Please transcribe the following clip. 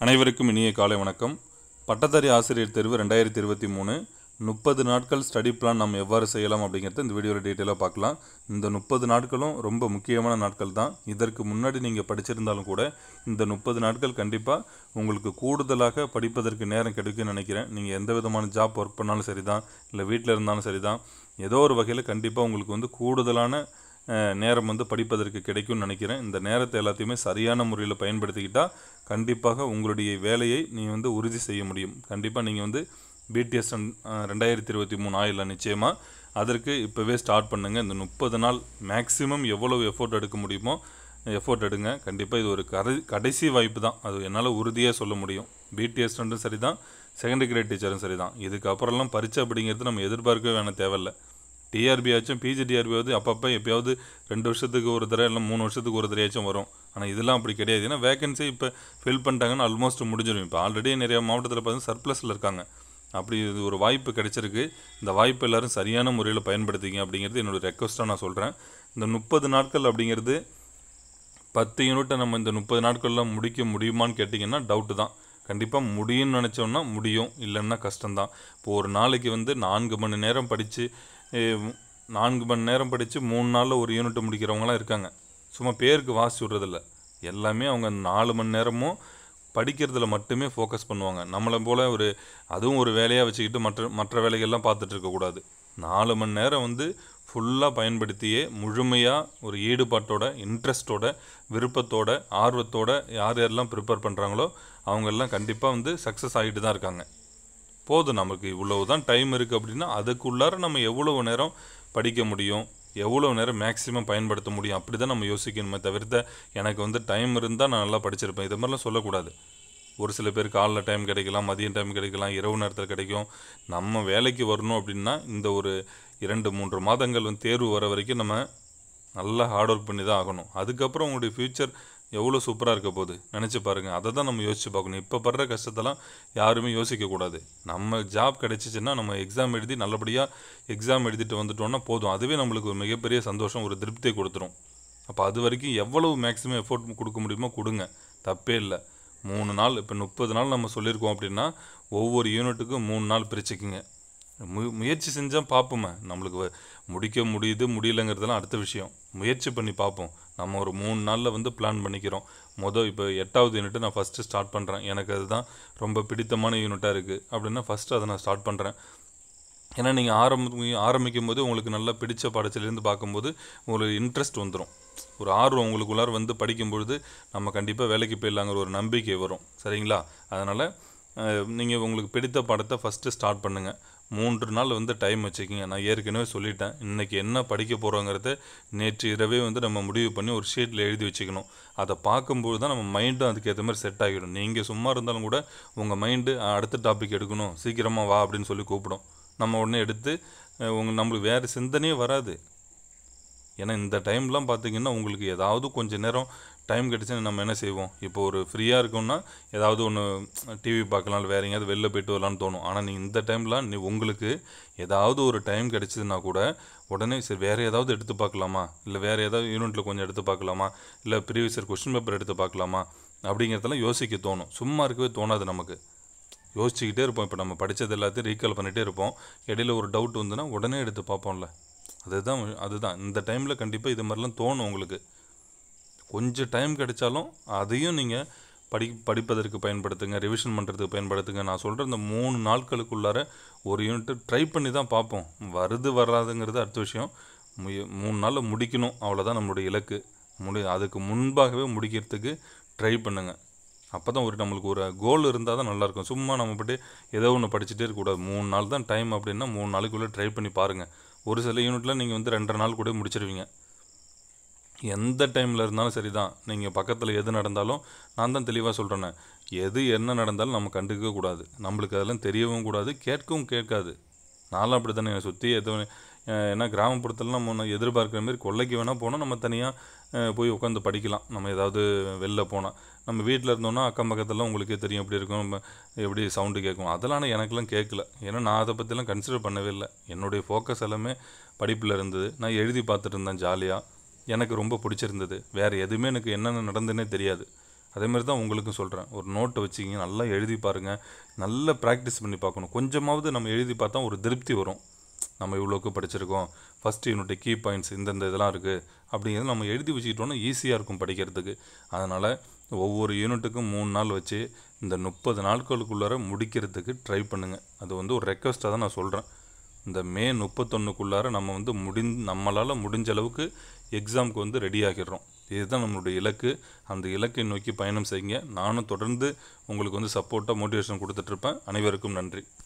அனைவருக்கும் இனிய காலை வணக்கம் பட்டதாரி ஆசிரியர் தேர்வு ரெண்டாயிரத்தி இருபத்தி மூணு முப்பது நாட்கள் ஸ்டடி பிளான் நம்ம எவ்வாறு செய்யலாம் அப்படிங்கிறத இந்த வீடியோவில் டீட்டெயிலாக பார்க்கலாம் இந்த முப்பது நாட்களும் ரொம்ப முக்கியமான நாட்கள் தான் இதற்கு முன்னாடி நீங்கள் படிச்சிருந்தாலும் கூட இந்த முப்பது நாட்கள் கண்டிப்பாக உங்களுக்கு கூடுதலாக படிப்பதற்கு நேரம் கிடைக்கும்னு நினைக்கிறேன் நீங்கள் எந்த விதமான ஜாப் ஒர்க் பண்ணாலும் சரி தான் இல்லை வீட்டில் இருந்தாலும் சரி தான் ஏதோ ஒரு வகையில் கண்டிப்பாக உங்களுக்கு வந்து கூடுதலான அஹ், நேரம் வந்து படிப்பதற்கு கிடைக்கும்னு நினைக்கிறேன் இந்த நேரத்தை எல்லாத்தையுமே சரியான முறையில் பயன்படுத்திக்கிட்டால் கண்டிப்பாக உங்களுடைய வேலையை நீங்கள் வந்து உறுதி செய்ய முடியும் கண்டிப்பாக நீங்கள் வந்து பிடிஎஸ் ரெண்டாயிரத்தி இருபத்தி மூணு ஆயிடலாம் நிச்சயமாக அதற்கு இப்போவே ஸ்டார்ட் பண்ணுங்கள் இந்த முப்பது நாள் மேக்ஸிமம் எவ்வளவு எஃபோர்ட் எடுக்க முடியுமோ எஃபோர்ட் எடுங்க கண்டிப்பாக இது ஒரு கரை கடைசி வாய்ப்பு தான் அது என்னால் உறுதியாக சொல்ல முடியும் பிடிஎஸ் சரி தான் செகண்ட் கிரேட் டீச்சரும் சரி தான் இதுக்கப்புறம்லாம் பரீட்சை அப்படிங்கிறது நம்ம எதிர்பார்க்கவே வேணாம் தேவையில்ல டிஆர்பி ஆச்சும் பிஜி டிஆர்பியாவது அப்பப்போ எப்பயாவது ரெண்டு வருஷத்துக்கு ஒரு தடவை இல்லை மூணு வருஷத்துக்கு ஒரு தடவையாச்சும் வரும் ஆனால் இதெல்லாம் அப்படி கிடையாது ஏன்னா வேகன்சி இப்போ ஃபில் பண்ணிட்டாங்கன்னா ஆல்மோஸ்ட் முடிஞ்சிடும் இப்போ ஆல்ரெடி நிறைய மாவட்டத்தில் பார்த்தீங்கன்னா சர்ப்ளஸில் இருக்காங்க அப்படி இது ஒரு வாய்ப்பு கிடைச்சிருக்கு இந்த வாய்ப்பு எல்லாரும் சரியான முறையில் பயன்படுத்திங்க அப்படிங்கிறது என்னோட ரெக்வஸ்ட்டாக நான் சொல்கிறேன் இந்த முப்பது நாட்கள் அப்படிங்கிறது பத்து யூனிட்டை நம்ம இந்த முப்பது நாட்களில் முடிக்க முடியுமான்னு கேட்டிங்கன்னா டவுட்டு தான் கண்டிப்பாக முடியும்னு நினச்சோம்னா முடியும் இல்லைன்னா கஷ்டம்தான் இப்போ ஒரு நாளைக்கு வந்து நான்கு மணி நேரம் படித்து நான்கு மணி நேரம் படித்து மூணு நாளில் ஒரு யூனிட் முடிக்கிறவங்களாம் இருக்காங்க சும்மா பேருக்கு வாசி விட்றதில்ல எல்லாமே அவங்க நாலு மணி நேரமும் படிக்கிறதுல மட்டுமே ஃபோக்கஸ் பண்ணுவாங்க நம்மளை போல் ஒரு அதுவும் ஒரு வேலையாக வச்சுக்கிட்டு மற்ற மற்ற வேலைகள்லாம் பார்த்துட்டு இருக்கக்கூடாது நாலு மணி நேரம் வந்து ஃபுல்லாக பயன்படுத்தியே முழுமையாக ஒரு ஈடுபாட்டோட இன்ட்ரெஸ்ட்டோட விருப்பத்தோட ஆர்வத்தோட யார் யாரெல்லாம் ப்ரிப்பேர் பண்ணுறாங்களோ அவங்கெல்லாம் கண்டிப்பாக வந்து சக்ஸஸ் ஆகிட்டு தான் இருக்காங்க போதும் நமக்கு இவ்வளவு தான் டைம் இருக்குது அப்படின்னா அதுக்குள்ளார நம்ம எவ்வளவு நேரம் படிக்க முடியும் எவ்வளோ நேரம் மேக்ஸிமம் பயன்படுத்த முடியும் அப்படி தான் நம்ம யோசிக்கணுமே தவிர்த்த எனக்கு வந்து டைம் இருந்தால் நான் நல்லா படிச்சிருப்பேன் இது மாதிரிலாம் சொல்லக்கூடாது ஒரு சில பேர் காலைல டைம் கிடைக்கலாம் மதியம் டைம் கிடைக்கலாம் இரவு நேரத்தில் கிடைக்கும் நம்ம வேலைக்கு வரணும் அப்படின்னா இந்த ஒரு இரண்டு மூன்று மாதங்கள் வந்து தேர்வு வர வரைக்கும் நம்ம நல்லா ஹார்ட் ஒர்க் பண்ணி தான் ஆகணும் அதுக்கப்புறம் உங்களுடைய ஃப்யூச்சர் எவ்வளோ சூப்பராக இருக்க போகுது நினச்சி பாருங்கள் அதை தான் நம்ம யோசிச்சு பார்க்கணும் இப்போ படுற கஷ்டத்தெல்லாம் யாருமே யோசிக்கக்கூடாது நம்ம ஜாப் கிடைச்சிச்சின்னா நம்ம எக்ஸாம் எழுதி நல்லபடியாக எக்ஸாம் எழுதிட்டு வந்துட்டோம்னா போதும் அதுவே நம்மளுக்கு ஒரு மிகப்பெரிய சந்தோஷம் ஒரு திருப்தியை கொடுத்துரும் அப்போ அது வரைக்கும் எவ்வளவு மேக்ஸிமம் எஃபோர்ட் கொடுக்க முடியுமோ கொடுங்க தப்பே இல்லை மூணு நாள் இப்போ முப்பது நாள் நம்ம சொல்லியிருக்கோம் அப்படின்னா ஒவ்வொரு யூனிட்டுக்கும் மூணு நாள் பிரிச்சுக்குங்க மு முயற்சி செஞ்சால் பார்ப்போமே நம்மளுக்கு வ- முடிக்க முடியுது முடியலங்கிறதெல்லாம் அடுத்த விஷயம் முயற்சி பண்ணி பார்ப்போம் நம்ம ஒரு மூணு நாளில் வந்து பிளான் பண்ணிக்கிறோம் மொதல் இப்போ எட்டாவது யூனிட்டு நான் ஃபஸ்ட்டு ஸ்டார்ட் பண்ணுறேன் எனக்கு அதுதான் ரொம்ப பிடித்தமான யூனிட்டாக இருக்குது அப்படின்னா ஃபஸ்ட்டு அதை நான் ஸ்டார்ட் பண்ணுறேன் ஏன்னா நீங்கள் ஆரம்பி ஆரம்பிக்கும் போது உங்களுக்கு நல்லா பிடிச்ச பாடத்திலேருந்து பார்க்கும்போது உங்களுக்கு இன்ட்ரெஸ்ட் வந்துடும் ஒரு ஆர்வம் உங்களுக்குள்ளார வந்து படிக்கும்பொழுது நம்ம கண்டிப்பாக வேலைக்கு போயிடலாங்கிற ஒரு நம்பிக்கை வரும் சரிங்களா அதனால் நீங்கள் உங்களுக்கு பிடித்த பாடத்தை ஃபஸ்ட்டு ஸ்டார்ட் பண்ணுங்கள் மூன்று நாள் வந்து டைம் வச்சுக்கிங்க நான் ஏற்கனவே சொல்லிட்டேன் இன்றைக்கி என்ன படிக்க போகிறோங்கிறத நேற்று இரவே வந்து நம்ம முடிவு பண்ணி ஒரு ஷீட்டில் எழுதி வச்சுக்கணும் அதை பார்க்கும்போது தான் நம்ம மைண்டும் அதுக்கேற்ற மாதிரி செட் ஆகிடும் நீங்கள் சும்மா இருந்தாலும் கூட உங்கள் மைண்டு அடுத்த டாபிக் எடுக்கணும் சீக்கிரமாக வா அப்படின்னு சொல்லி கூப்பிடும் நம்ம உடனே எடுத்து அஹ், உங்க நம்மளுக்கு வேறு சிந்தனையே வராது ஏன்னா இந்த டைம்லாம் பார்த்தீங்கன்னா உங்களுக்கு ஏதாவது கொஞ்ச நேரம் டைம் கிடச்சுன்னு நம்ம என்ன செய்வோம் இப்போ ஒரு ஃப்ரீயாக இருக்கோம்னா ஏதாவது ஒன்று டிவி பார்க்கலாம் இல்லை வேறு எங்கேயாவது வெளில போயிட்டு வரலான்னு தோணும் ஆனால் நீ இந்த டைம்லாம் நீ உங்களுக்கு ஏதாவது ஒரு டைம் கிடச்சிதுன்னா கூட உடனே சரி வேறு ஏதாவது எடுத்து பார்க்கலாமா இல்லை வேறு ஏதாவது யூனிட்டில் கொஞ்சம் எடுத்து பார்க்கலாமா இல்லை ப்ரீவியஸ் இயர் கொஸ்டின் பேப்பர் எடுத்து பார்க்கலாமா அப்படிங்கிறதெல்லாம் யோசிக்க தோணும் சும்மா இருக்கவே தோணாது நமக்கு யோசிச்சுக்கிட்டே இருப்போம் இப்போ நம்ம படித்தது எல்லாத்தையும் ரீகால் பண்ணிகிட்டே இருப்போம் இடையில ஒரு டவுட் வந்துன்னா உடனே எடுத்து பார்ப்போம்ல அதுதான் அதுதான் இந்த டைமில் கண்டிப்பாக இது மாதிரிலாம் தோணும் உங்களுக்கு கொஞ்சம் டைம் கிடைச்சாலும் அதையும் நீங்கள் படி படிப்பதற்கு பயன்படுத்துங்க ரிவிஷன் பண்ணுறதுக்கு பயன்படுத்துங்க நான் சொல்கிற இந்த மூணு நாட்களுக்குள்ளார ஒரு யூனிட் ட்ரை பண்ணி தான் பார்ப்போம் வருது வராதுங்கிறது அடுத்த விஷயம் முய- மூணு நாளில் முடிக்கணும் அவ்வளோதான் நம்மளுடைய இலக்கு முடி அதுக்கு முன்பாகவே முடிக்கிறதுக்கு ட்ரை பண்ணுங்கள் அப்போ தான் ஒரு நம்மளுக்கு ஒரு கோல் இருந்தால் தான் நல்லாயிருக்கும் சும்மா நம்ம போட்டு ஏதோ ஒன்று படிச்சுட்டே இருக்கக்கூடாது மூணு நாள் தான் டைம் அப்படின்னா மூணு நாளைக்குள்ளே ட்ரை பண்ணி பாருங்கள் ஒரு சில யூனிட்டில் நீங்கள் வந்து ரெண்டரை நாள் கூட முடிச்சிருவீங்க எந்த டைமில் இருந்தாலும் சரி தான் நீங்கள் பக்கத்தில் எது நடந்தாலும் நான் தான் தெளிவாக சொல்கிறேனே எது என்ன நடந்தாலும் நம்ம கண்டுக்க கூடாது நம்மளுக்கு அதெல்லாம் தெரியவும் கூடாது கேட்கவும் கேட்காது நானும் அப்படி தானே சுற்றி எதுவும் அஹ், ஏன்னா கிராமப்புறத்துலலாம் நம்ம ஒண்ணு எதிர்பார்க்குற மாதிரி கொல்லைக்கு வேணால் போனால் நம்ம தனியாக போய் உட்காந்து படிக்கலாம் நம்ம ஏதாவது வெளில போனால் நம்ம வீட்டில் இருந்தோம்னா அக்கம் பக்கத்துலலாம் உங்களுக்கே தெரியும் எப்படி இருக்கும் நம்ம எப்படி சவுண்டு கேட்கும் அதெல்லாம் ஆனால் எனக்கெல்லாம் கேட்கல ஏன்னா நான் அதை பற்றிலாம் கன்சிடர் பண்ணவே இல்லை என்னுடைய ஃபோக்கஸ் எல்லாமே படிப்பில் இருந்தது நான் எழுதி பார்த்துட்டு இருந்தேன் ஜாலியாக எனக்கு ரொம்ப பிடிச்சிருந்தது வேறு எதுவுமே எனக்கு என்னென்ன நடந்துன்னே தெரியாது அதே மாதிரி தான் உங்களுக்கும் சொல்கிறேன் ஒரு நோட்டை வச்சிங்க நல்லா எழுதி பாருங்கள் நல்லா ப்ராக்டிஸ் பண்ணி பார்க்கணும் கொஞ்சமாவது நம்ம எழுதி பார்த்தா ஒரு திருப்தி வரும் நம்ம இவ்வளோக்கு படிச்சிருக்கோம் ஃபஸ்ட் யூனிட் கீ பாயிண்ட்ஸ் இந்தந்த இதெல்லாம் இருக்குது அப்படிங்கிறது நம்ம எழுதி வச்சுக்கிட்டோன்னா ஈஸியாக இருக்கும் படிக்கிறதுக்கு அதனால் ஒவ்வொரு யூனிட்டுக்கும் மூணு நாள் வச்சு இந்த முப்பது நாட்களுக்குள்ளார முடிக்கிறதுக்கு ட்ரை பண்ணுங்கள் அது வந்து ஒரு ரெக்வஸ்ட்டாக தான் நான் சொல்கிறேன் இந்த மே முப்பத்தொன்றுக்குள்ளார நம்ம வந்து முடிந் நம்மளால் முடிஞ்ச அளவுக்கு எக்ஸாமுக்கு வந்து ரெடி ஆகிடுறோம் இதுதான் நம்மளுடைய இலக்கு அந்த இலக்கை நோக்கி பயணம் செய்யுங்க நானும் தொடர்ந்து உங்களுக்கு வந்து சப்போர்ட்டாக மோட்டிவேஷன் கொடுத்துட்ருப்பேன் அனைவருக்கும் நன்றி